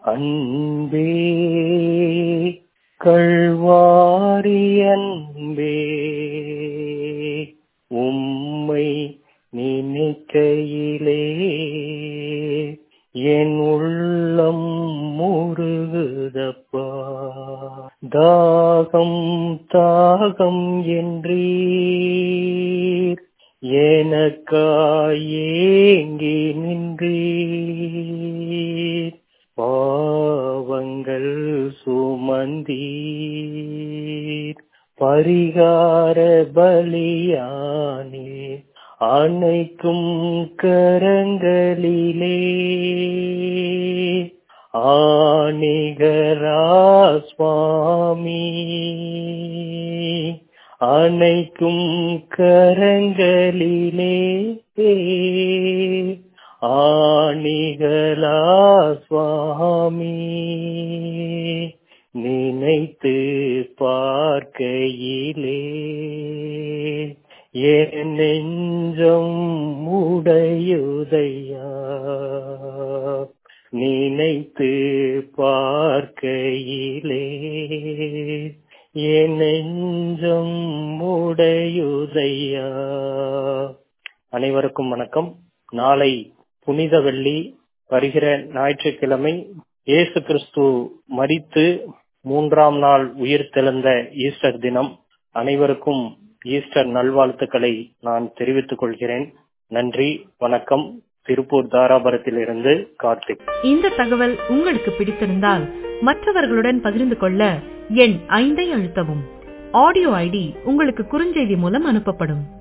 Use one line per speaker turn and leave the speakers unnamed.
அன்பே கள்வாரி அன்பே உம்மை நினைக்கையிலே என் உள்ளம் முருகுதப்பா தாகம் தாகம் என்றீர் எனக்காயேங்கி நின்றீர் பாவங்கள் சுமந்தீர் பரிகார பலியானே அனைக்கும் கரங்களிலே ஆணிகரா சுவாமி அனைக்கும் கரங்களிலே ஆணிகளா சுவாமி நினைத்து பார்க்கையிலே என் நெஞ்சம் உடையுதையா நினைத்து பார்க்கையிலே என் நெஞ்சம் உடையுதையா அனைவருக்கும் வணக்கம் நாளை புனித வெள்ளி வருகிற ஞாயிற்றுக்கிழமை இயேசு கிறிஸ்து மரித்து மூன்றாம் நாள் உயிர் தெழுந்த ஈஸ்டர் தினம் அனைவருக்கும் ஈஸ்டர் நல்வாழ்த்துக்களை நான் தெரிவித்துக் கொள்கிறேன் நன்றி வணக்கம் திருப்பூர் தாராபுரத்திலிருந்து கார்த்திக்
இந்த தகவல் உங்களுக்கு பிடித்திருந்தால் மற்றவர்களுடன் பகிர்ந்து கொள்ள எண் ஐந்தை அழுத்தவும் ஆடியோ ஐடி உங்களுக்கு குறுஞ்செய்தி மூலம் அனுப்பப்படும்